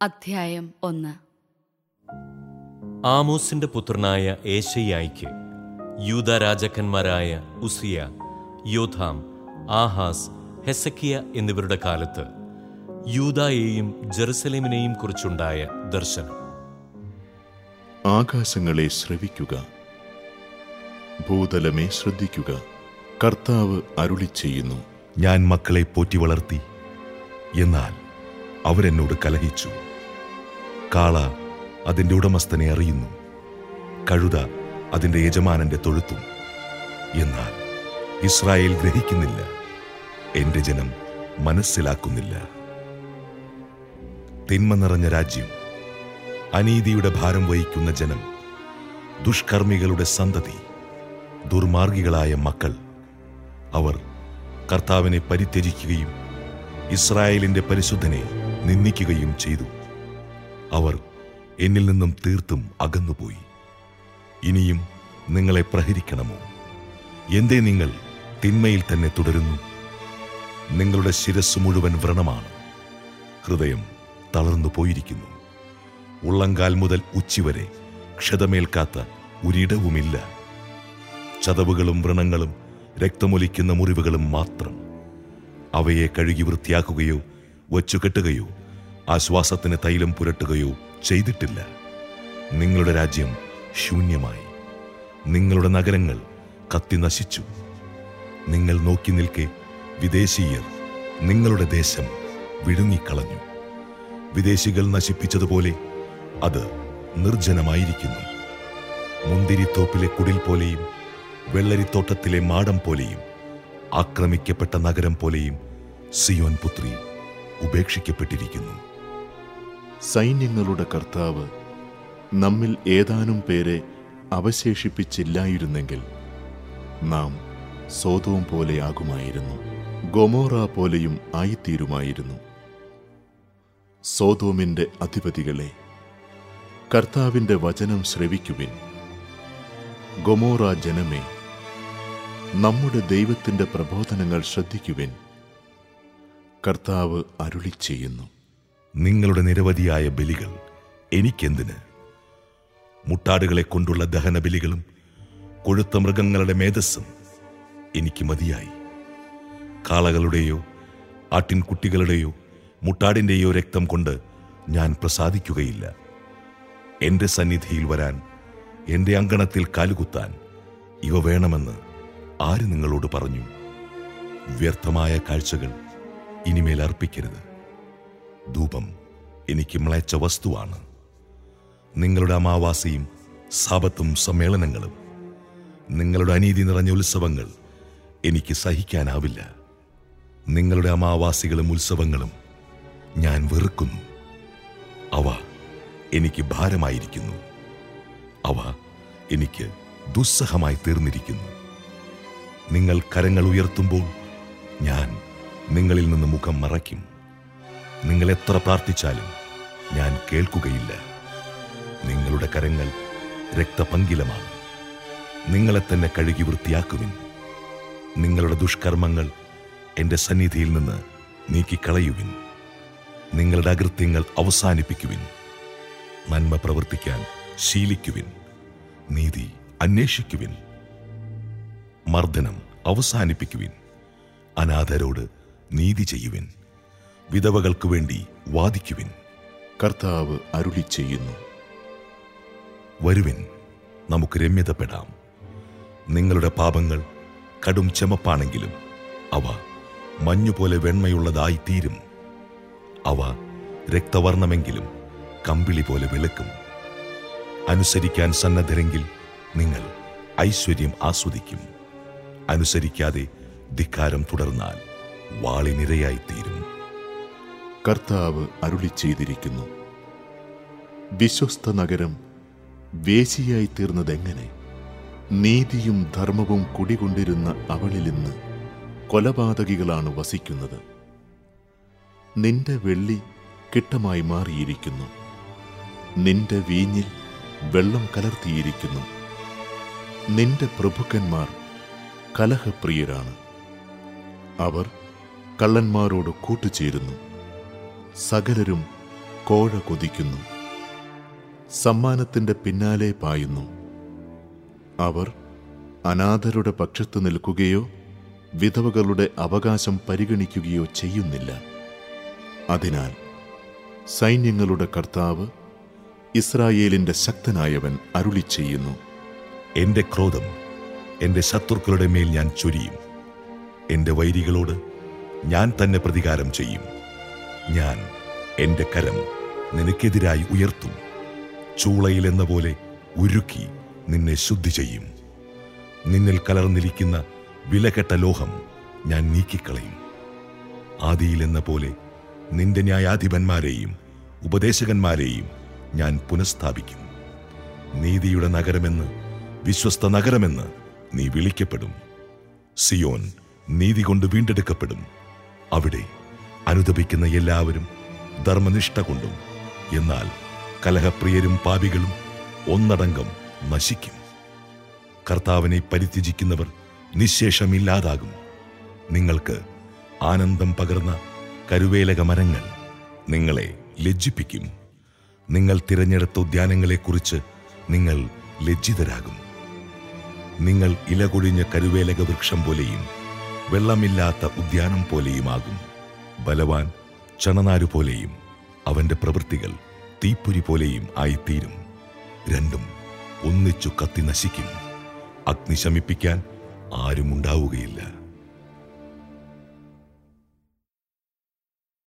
അധ്യായം ഒന്ന് ആമോസിന്റെ പുത്രനായ ഏശയ്യായിക്ക് യൂത രാജാക്കന്മാരായ ഉസിയ യോധാം ആഹാസ് ഹെസക്കിയ എന്നിവരുടെ കാലത്ത് യൂദായെയും ജെറുസലേമിനെയും കുറിച്ചുണ്ടായ ദർശനം ആകാശങ്ങളെ ശ്രവിക്കുക ഭൂതലമേ ശ്രദ്ധിക്കുക കർത്താവ് അരുളി ചെയ്യുന്നു ഞാൻ മക്കളെ പോറ്റി വളർത്തി എന്നാൽ അവരെന്നോട് കലഹിച്ചു കാള അതിന്റെ ഉടമസ്ഥനെ അറിയുന്നു കഴുത അതിന്റെ യജമാനന്റെ തൊഴുത്തും എന്നാൽ ഇസ്രായേൽ ഗ്രഹിക്കുന്നില്ല എന്റെ ജനം മനസ്സിലാക്കുന്നില്ല തിന്മ നിറഞ്ഞ രാജ്യം അനീതിയുടെ ഭാരം വഹിക്കുന്ന ജനം ദുഷ്കർമ്മികളുടെ സന്തതി ദുർമാർഗികളായ മക്കൾ അവർ കർത്താവിനെ പരിത്യജിക്കുകയും ഇസ്രായേലിന്റെ പരിശുദ്ധനെ നിന്ദിക്കുകയും ചെയ്തു അവർ എന്നിൽ നിന്നും തീർത്തും അകന്നുപോയി ഇനിയും നിങ്ങളെ പ്രഹരിക്കണമോ എന്തേ നിങ്ങൾ തിന്മയിൽ തന്നെ തുടരുന്നു നിങ്ങളുടെ ശിരസ് മുഴുവൻ വ്രണമാണ് ഹൃദയം തളർന്നു പോയിരിക്കുന്നു ഉള്ളങ്കാൽ മുതൽ ഉച്ചിവരെ ക്ഷതമേൽക്കാത്ത ഒരിടവുമില്ല ചതവുകളും വ്രണങ്ങളും രക്തമൊലിക്കുന്ന മുറിവുകളും മാത്രം അവയെ കഴുകി വൃത്തിയാക്കുകയോ വച്ചുകെട്ടുകയോ ആശ്വാസത്തിന് തൈലം പുരട്ടുകയോ ചെയ്തിട്ടില്ല നിങ്ങളുടെ രാജ്യം ശൂന്യമായി നിങ്ങളുടെ നഗരങ്ങൾ കത്തി നശിച്ചു നിങ്ങൾ നോക്കി നിൽക്കെ വിദേശീയർ നിങ്ങളുടെ ദേശം വിഴുങ്ങിക്കളഞ്ഞു വിദേശികൾ നശിപ്പിച്ചതുപോലെ അത് നിർജ്ജനമായിരിക്കുന്നു മുന്തിരിത്തോപ്പിലെ കുടിൽ പോലെയും വെള്ളരിത്തോട്ടത്തിലെ മാടം പോലെയും ആക്രമിക്കപ്പെട്ട നഗരം പോലെയും സിയോൻ പുത്രി ഉപേക്ഷിക്കപ്പെട്ടിരിക്കുന്നു സൈന്യങ്ങളുടെ കർത്താവ് നമ്മിൽ ഏതാനും പേരെ അവശേഷിപ്പിച്ചില്ലായിരുന്നെങ്കിൽ നാം സോതോം പോലെയാകുമായിരുന്നു ഗൊമോറ പോലെയും ആയിത്തീരുമായിരുന്നു സോതോമിന്റെ അധിപതികളെ കർത്താവിന്റെ വചനം ശ്രവിക്കുവിൻ ഗൊമോറ ജനമേ നമ്മുടെ ദൈവത്തിന്റെ പ്രബോധനങ്ങൾ ശ്രദ്ധിക്കുവിൻ കർത്താവ് അരുളി ചെയ്യുന്നു നിങ്ങളുടെ നിരവധിയായ ബലികൾ എനിക്കെന്തിന് മുട്ടാടുകളെ കൊണ്ടുള്ള ദഹനബലികളും കൊഴുത്ത മൃഗങ്ങളുടെ മേധസ്സും എനിക്ക് മതിയായി കാളകളുടെയോ ആട്ടിൻകുട്ടികളുടെയോ മുട്ടാടിന്റെയോ രക്തം കൊണ്ട് ഞാൻ പ്രസാദിക്കുകയില്ല എന്റെ സന്നിധിയിൽ വരാൻ എന്റെ അങ്കണത്തിൽ കാലുകുത്താൻ ഇവ വേണമെന്ന് ആര് നിങ്ങളോട് പറഞ്ഞു വ്യർത്ഥമായ കാഴ്ചകൾ ഇനിമേൽ അർപ്പിക്കരുത് ധൂപം എനിക്ക് മ്ലേച്ച വസ്തുവാണ് നിങ്ങളുടെ അമാവാസിയും സാപത്തും സമ്മേളനങ്ങളും നിങ്ങളുടെ അനീതി നിറഞ്ഞ ഉത്സവങ്ങൾ എനിക്ക് സഹിക്കാനാവില്ല നിങ്ങളുടെ അമാവാസികളും ഉത്സവങ്ങളും ഞാൻ വെറുക്കുന്നു അവ എനിക്ക് ഭാരമായിരിക്കുന്നു അവ എനിക്ക് ദുസ്സഹമായി തീർന്നിരിക്കുന്നു നിങ്ങൾ കരങ്ങൾ ഉയർത്തുമ്പോൾ ഞാൻ നിങ്ങളിൽ നിന്ന് മുഖം മറയ്ക്കും നിങ്ങൾ എത്ര പ്രാർത്ഥിച്ചാലും ഞാൻ കേൾക്കുകയില്ല നിങ്ങളുടെ കരങ്ങൾ രക്തപങ്കിലമാണ് നിങ്ങളെ തന്നെ കഴുകി വൃത്തിയാക്കുവിൻ നിങ്ങളുടെ ദുഷ്കർമ്മങ്ങൾ എന്റെ സന്നിധിയിൽ നിന്ന് നീക്കിക്കളയുവിൻ നിങ്ങളുടെ അകൃത്യങ്ങൾ അവസാനിപ്പിക്കുവിൻ നന്മ പ്രവർത്തിക്കാൻ ശീലിക്കുവിൻ നീതി അന്വേഷിക്കുവിൻ മർദ്ദനം അവസാനിപ്പിക്കുവിൻ അനാഥരോട് നീതി ചെയ്യുവിൻ വിധവകൾക്കു വേണ്ടി വാദിക്കുവിൻ കർത്താവ് അരുളി ചെയ്യുന്നു വരുവിൻ നമുക്ക് രമ്യതപ്പെടാം നിങ്ങളുടെ പാപങ്ങൾ കടും ചെമപ്പാണെങ്കിലും അവ മഞ്ഞുപോലെ വെണ്മയുള്ളതായി തീരും അവ രക്തവർണമെങ്കിലും കമ്പിളി പോലെ വെളുക്കും അനുസരിക്കാൻ സന്നദ്ധരെങ്കിൽ നിങ്ങൾ ഐശ്വര്യം ആസ്വദിക്കും അനുസരിക്കാതെ ധിക്കാരം തുടർന്നാൽ വാളിനിരയായിത്തീരും കർത്താവ് അരുളി ചെയ്തിരിക്കുന്നു വിശ്വസ്ത നഗരം വേശിയായി തീർന്നതെങ്ങനെ നീതിയും ധർമ്മവും കുടികൊണ്ടിരുന്ന അവളിൽ ഇന്ന് കൊലപാതകികളാണ് വസിക്കുന്നത് നിന്റെ വെള്ളി കിട്ടമായി മാറിയിരിക്കുന്നു നിന്റെ വീഞ്ഞിൽ വെള്ളം കലർത്തിയിരിക്കുന്നു നിന്റെ പ്രഭുക്കന്മാർ കലഹപ്രിയരാണ് അവർ കള്ളന്മാരോട് കൂട്ടുചേരുന്നു സകലരും കോഴ കൊതിക്കുന്നു സമ്മാനത്തിന്റെ പിന്നാലെ പായുന്നു അവർ അനാഥരുടെ പക്ഷത്ത് നിൽക്കുകയോ വിധവകളുടെ അവകാശം പരിഗണിക്കുകയോ ചെയ്യുന്നില്ല അതിനാൽ സൈന്യങ്ങളുടെ കർത്താവ് ഇസ്രായേലിന്റെ ശക്തനായവൻ അരുളി ചെയ്യുന്നു എന്റെ ക്രോധം എന്റെ ശത്രുക്കളുടെ മേൽ ഞാൻ ചൊരിയും എന്റെ വൈരികളോട് ഞാൻ തന്നെ പ്രതികാരം ചെയ്യും ഞാൻ എന്റെ കരം നിനക്കെതിരായി ഉയർത്തും ചൂളയിൽ എന്ന പോലെ ഉരുക്കി നിന്നെ ശുദ്ധി ചെയ്യും നിന്നിൽ കലർന്നിരിക്കുന്ന വിലകെട്ട ലോഹം ഞാൻ നീക്കിക്കളയും ആദിയിൽ എന്ന പോലെ നിന്റെ ന്യായാധിപന്മാരെയും ഉപദേശകന്മാരെയും ഞാൻ പുനഃസ്ഥാപിക്കും നീതിയുടെ നഗരമെന്ന് വിശ്വസ്ത നഗരമെന്ന് നീ വിളിക്കപ്പെടും സിയോൻ നീതി കൊണ്ട് വീണ്ടെടുക്കപ്പെടും അവിടെ അനുദപിക്കുന്ന എല്ലാവരും ധർമ്മനിഷ്ഠ കൊണ്ടും എന്നാൽ കലഹപ്രിയരും പാപികളും ഒന്നടങ്കം നശിക്കും കർത്താവിനെ പരിത്യജിക്കുന്നവർ നിശേഷമില്ലാതാകും നിങ്ങൾക്ക് ആനന്ദം പകർന്ന കരുവേലക മരങ്ങൾ നിങ്ങളെ ലജ്ജിപ്പിക്കും നിങ്ങൾ തിരഞ്ഞെടുത്ത ഉദ്യാനങ്ങളെക്കുറിച്ച് നിങ്ങൾ ലജ്ജിതരാകും നിങ്ങൾ ഇലകൊഴിഞ്ഞ കരുവേലക വൃക്ഷം പോലെയും വെള്ളമില്ലാത്ത ഉദ്യാനം പോലെയുമാകും ബലവാൻ ചണനാരു പോലെയും അവന്റെ പ്രവൃത്തികൾ തീപ്പൊരി പോലെയും ആയിത്തീരും രണ്ടും ഒന്നിച്ചു കത്തി നശിക്കും അഗ്നി ശമിപ്പിക്കാൻ ആരും ഉണ്ടാവുകയില്ല